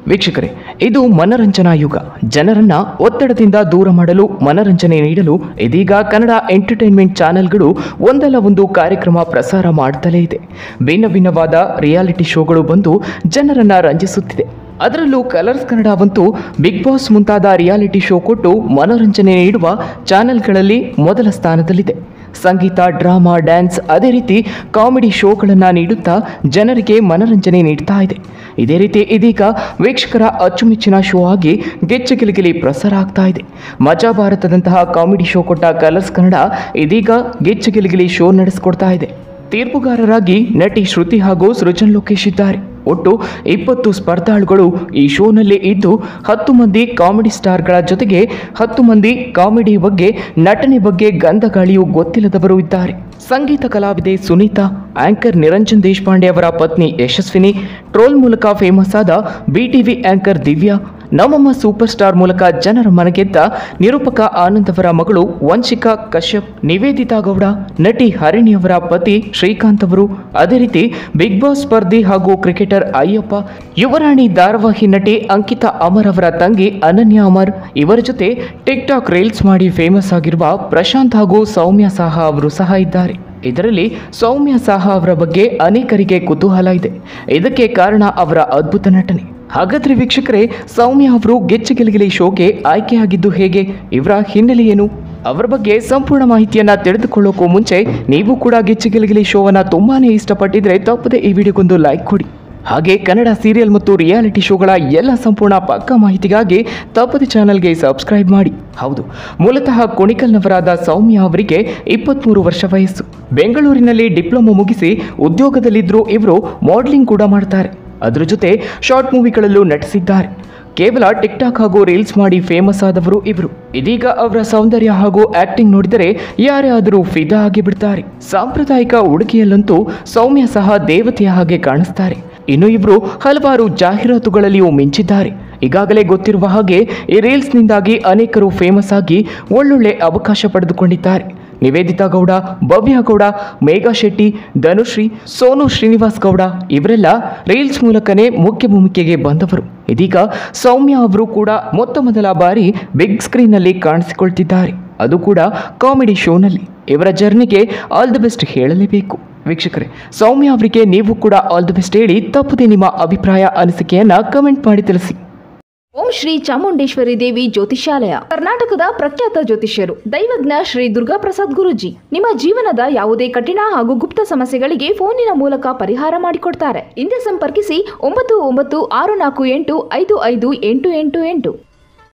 ವೀಕ್ಷಕರೇ ಇದು ಮನರಂಜನಾ ಯುಗ ಜನರನ್ನ ಒತ್ತಡದಿಂದ ದೂರ ಮಾಡಲು ಮನರಂಜನೆ ನೀಡಲು ಇದೀಗ ಕನ್ನಡ ಎಂಟರ್ಟೈನ್ಮೆಂಟ್ ಚಾನೆಲ್ಗಳು ಒಂದಲ್ಲ ಒಂದು ಕಾರ್ಯಕ್ರಮ ಪ್ರಸಾರ ಮಾಡ್ತಲೇ ಇದೆ ಭಿನ್ನ ಭಿನ್ನವಾದ ರಿಯಾಲಿಟಿ ಶೋಗಳು ಬಂದು ಜನರನ್ನ ರಂಜಿಸುತ್ತಿದೆ ಅದರಲ್ಲೂ ಕಲರ್ಸ್ ಕನ್ನಡವಂತೂ ಬಿಗ್ ಬಾಸ್ ಮುಂತಾದ ರಿಯಾಲಿಟಿ ಶೋ ಕೊಟ್ಟು ಮನೋರಂಜನೆ ನೀಡುವ ಚಾನೆಲ್ಗಳಲ್ಲಿ ಮೊದಲ ಸ್ಥಾನದಲ್ಲಿದೆ ಸಂಗೀತ ಡ್ರಾಮಾ ಡ್ಯಾನ್ಸ್ ಅದೇ ರೀತಿ ಕಾಮಿಡಿ ಶೋಗಳನ್ನು ನೀಡುತ್ತಾ ಜನರಿಗೆ ಮನರಂಜನೆ ನೀಡ್ತಾ ಇದೆ ಇದೇ ರೀತಿ ಇದೀಗ ವೀಕ್ಷಕರ ಅಚ್ಚುಮೆಚ್ಚಿನ ಶೋ ಆಗಿ ಗೆಚ್ಚ ಗಿಲಿಗಿಲಿ ಪ್ರಸಾರ ಆಗ್ತಾ ಇದೆ ಮಜಾ ಭಾರತದಂತಹ ಕಾಮಿಡಿ ಶೋ ಕೊಟ್ಟ ಕಲರ್ಸ್ ಕನ್ನಡ ಇದೀಗ ಗೆಚ್ಚ ಗಿಲಿಗಿಲಿ ಶೋ ನಡೆಸಿಕೊಡ್ತಾ ಇದೆ ತೀರ್ಪುಗಾರರಾಗಿ ನಟಿ ಶ್ರುತಿ ಹಾಗೂ ಸೃಜನ್ ಲೋಕೇಶ್ ಇದ್ದಾರೆ ಒಟ್ಟು ಇಪ್ಪತ್ತು ಸ್ಪರ್ಧಾಳುಗಳು ಈ ಶೋನಲ್ಲಿ ಇದ್ದು ಹತ್ತು ಮಂದಿ ಕಾಮಿಡಿ ಸ್ಟಾರ್ಗಳ ಜೊತೆಗೆ ಹತ್ತು ಮಂದಿ ಕಾಮಿಡಿ ಬಗ್ಗೆ ನಟನೆ ಬಗ್ಗೆ ಗಂಧಗಾಳಿಯು ಗೊತ್ತಿಲ್ಲದವರು ಇದ್ದಾರೆ ಸಂಗೀತ ಕಲಾವಿದೆ ಸುನೀತಾ ಆಂಕರ್ ನಿರಂಜನ್ ದೇಶಪಾಂಡೆ ಅವರ ಪತ್ನಿ ಯಶಸ್ವಿನಿ ಟ್ರೋಲ್ ಮೂಲಕ ಫೇಮಸ್ ಆದ B TV anchor Divya Nammamma super star ಮೂಲಕ ಜನರ ಮನಗೆದ್ದ ನಿರೂಪಕ ಆನಂದ್ ಅವರ ಮಗಳು ವಂಶಿಕಾ ಕಶ್ಯಪ್ ನಿವೇದಿತಾ ಗೌಡ ನಟಿ ಹರಿಣಿ ಅವರ ಪತಿ ಶ್ರೀಕಾಂತ್ ಅವರು ಅದೇ ರೀತಿ ಬಿಗ್ ಬಾಸ್ ಸ್ಪರ್ಧಿ ಹಾಗೂ ಕ್ರಿಕೆಟರ್ ಅಯ್ಯಪ್ಪ ಯುವರಾಣಿ ಧಾರಾವಾಹಿ ನಟಿ ಅಂಕಿತಾ ಅಮರ್ ಅವರ ತಂಗಿ ಅನನ್ಯ ಅಮರ್ ಇವರ ಜೊತೆ ಟಿಕ್ ಟಾಕ್ ರೀಲ್ಸ್ ಮಾಡಿ ಫೇಮಸ್ ಆಗಿರುವ ಪ್ರಶಾಂತ್ ಹಾಗೂ ಸೌಮ್ಯ ಸಾಹಾ ಅವರು ಸಹ ಇದ್ದಾರೆ ಇದರಲ್ಲಿ ಸೌಮ್ಯ ಸಾಹಾ ಅವರ ಬಗ್ಗೆ ಅನೇಕರಿಗೆ ಕುತೂಹಲ ಇದೆ ಇದಕ್ಕೆ ಕಾರಣ ಅವರ ಅದ್ಭುತ ನಟನೆ ಹಾಗಾದ್ರೆ ವೀಕ್ಷಕರೇ ಸೌಮ್ಯ ಅವರು ಗೆಚ್ಚ ಗೆಲುಗಿಲಿ ಶೋಗೆ ಆಯ್ಕೆಯಾಗಿದ್ದು ಹೇಗೆ ಇವರ ಹಿನ್ನೆಲೆ ಏನು ಅವರ ಬಗ್ಗೆ ಸಂಪೂರ್ಣ ಮಾಹಿತಿಯನ್ನ ತಿಳಿದುಕೊಳ್ಳೋಕ್ಕೂ ಮುಂಚೆ ನೀವು ಕೂಡ ಗೆಚ್ಚ ಗೆಲುಗಿಲಿ ಶೋವನ್ನ ತುಂಬಾನೇ ಇಷ್ಟಪಟ್ಟಿದ್ರೆ ತಪ್ಪದೆ ಈ ವಿಡಿಯೋಗೊಂದು ಲೈಕ್ ಕೊಡಿ ಹಾಗೆ ಕನ್ನಡ ಸೀರಿಯಲ್ ಮತ್ತು ರಿಯಾಲಿಟಿ ಶೋಗಳ ಎಲ್ಲ ಸಂಪೂರ್ಣ ಪಕ್ಕ ಮಾಹಿತಿಗಾಗಿ ತಪ್ಪದೆ ಚಾನಲ್ಗೆ ಸಬ್ಸ್ಕ್ರೈಬ್ ಮಾಡಿ ಹೌದು ಮೂಲತಃ ಕುಣಿಕಲ್ನವರಾದ ಸೌಮ್ಯ ಅವರಿಗೆ ಇಪ್ಪತ್ತ್ಮೂರು ವರ್ಷ ವಯಸ್ಸು ಬೆಂಗಳೂರಿನಲ್ಲಿ ಡಿಪ್ಲೊಮಾ ಮುಗಿಸಿ ಉದ್ಯೋಗದಲ್ಲಿದ್ದರೂ ಇವರು ಮಾಡಲಿಂಗ್ ಕೂಡ ಮಾಡ್ತಾರೆ ಅದರ ಜೊತೆ ಶಾರ್ಟ್ ಮೂವಿಗಳಲ್ಲೂ ನಟಿಸಿದ್ದಾರೆ ಕೇವಲ ಟಿಕ್ ಟಾಕ್ ಹಾಗೂ ರೀಲ್ಸ್ ಮಾಡಿ ಫೇಮಸ್ ಆದವರು ಇವರು ಇದೀಗ ಅವರ ಸೌಂದರ್ಯ ಹಾಗೂ ಆಕ್ಟಿಂಗ್ ನೋಡಿದರೆ ಯಾರೇ ಆದರೂ ಫಿದಾ ಆಗಿ ಬಿಡ್ತಾರೆ ಸಾಂಪ್ರದಾಯಿಕ ಉಡುಗೆಯಲ್ಲಂತೂ ಸೌಮ್ಯ ಸಹ ದೇವತೆಯ ಹಾಗೆ ಕಾಣಿಸ್ತಾರೆ ಇನ್ನು ಇವರು ಹಲವಾರು ಜಾಹೀರಾತುಗಳಲ್ಲಿಯೂ ಮಿಂಚಿದ್ದಾರೆ ಈಗಾಗಲೇ ಗೊತ್ತಿರುವ ಹಾಗೆ ಈ ರೀಲ್ಸ್ನಿಂದಾಗಿ ಅನೇಕರು ಫೇಮಸ್ ಆಗಿ ಒಳ್ಳೊಳ್ಳೆ ಅವಕಾಶ ಪಡೆದುಕೊಂಡಿದ್ದಾರೆ ನಿವೇದಿತಾ ಗೌಡ ಭವ್ಯ ಗೌಡ ಮೇಘಾ ಶೆಟ್ಟಿ ಧನುಶ್ರೀ ಸೋನು ಶ್ರೀನಿವಾಸ್ ಗೌಡ ಇವರೆಲ್ಲ ರೀಲ್ಸ್ ಮೂಲಕನೇ ಮುಖ್ಯ ಭೂಮಿಕೆಗೆ ಬಂದವರು ಇದೀಗ ಸೌಮ್ಯ ಅವರು ಕೂಡ ಮೊತ್ತ ಮೊದಲ ಬಾರಿ ಬಿಗ್ ಸ್ಕ್ರೀನ್ನಲ್ಲಿ ಕಾಣಿಸಿಕೊಳ್ತಿದ್ದಾರೆ ಅದು ಕೂಡ ಕಾಮಿಡಿ ಶೋನಲ್ಲಿ ಇವರ ಜರ್ನಿಗೆ ಆಲ್ ದಿ ಬೆಸ್ಟ್ ಹೇಳಲೇಬೇಕು ವೀಕ್ಷಕರೇ ಸೌಮ್ಯ ಅವರಿಗೆ ನೀವು ಕೂಡ ಆಲ್ ದಿ ಬೆಸ್ಟ್ ಹೇಳಿ ತಪ್ಪದೆ ನಿಮ್ಮ ಅಭಿಪ್ರಾಯ ಅನಿಸಿಕೆಯನ್ನ ಕಮೆಂಟ್ ಮಾಡಿ ತಿಳಿಸಿ ಓಂ ಶ್ರೀ ಚಾಮುಂಡೇಶ್ವರಿ ದೇವಿ ಜ್ಯೋತಿಷಾಲಯ ಕರ್ನಾಟಕದ ಪ್ರಖ್ಯಾತ ಜ್ಯೋತಿಷ್ಯರು ದೈವಜ್ಞ ಶ್ರೀ ದುರ್ಗಾ ಪ್ರಸಾದ್ ಗುರುಜಿ ನಿಮ್ಮ ಜೀವನದ ಯಾವುದೇ ಕಠಿಣ ಹಾಗೂ ಗುಪ್ತ ಸಮಸ್ಯೆಗಳಿಗೆ ಫೋನಿನ ಮೂಲಕ ಪರಿಹಾರ ಮಾಡಿಕೊಡ್ತಾರೆ ಹಿಂದೆ ಸಂಪರ್ಕಿಸಿ ಒಂಬತ್ತು ಒಂಬತ್ತು ಆರು ನಾಲ್ಕು ಎಂಟು ಐದು ಐದು ಎಂಟು ಎಂಟು ಎಂಟು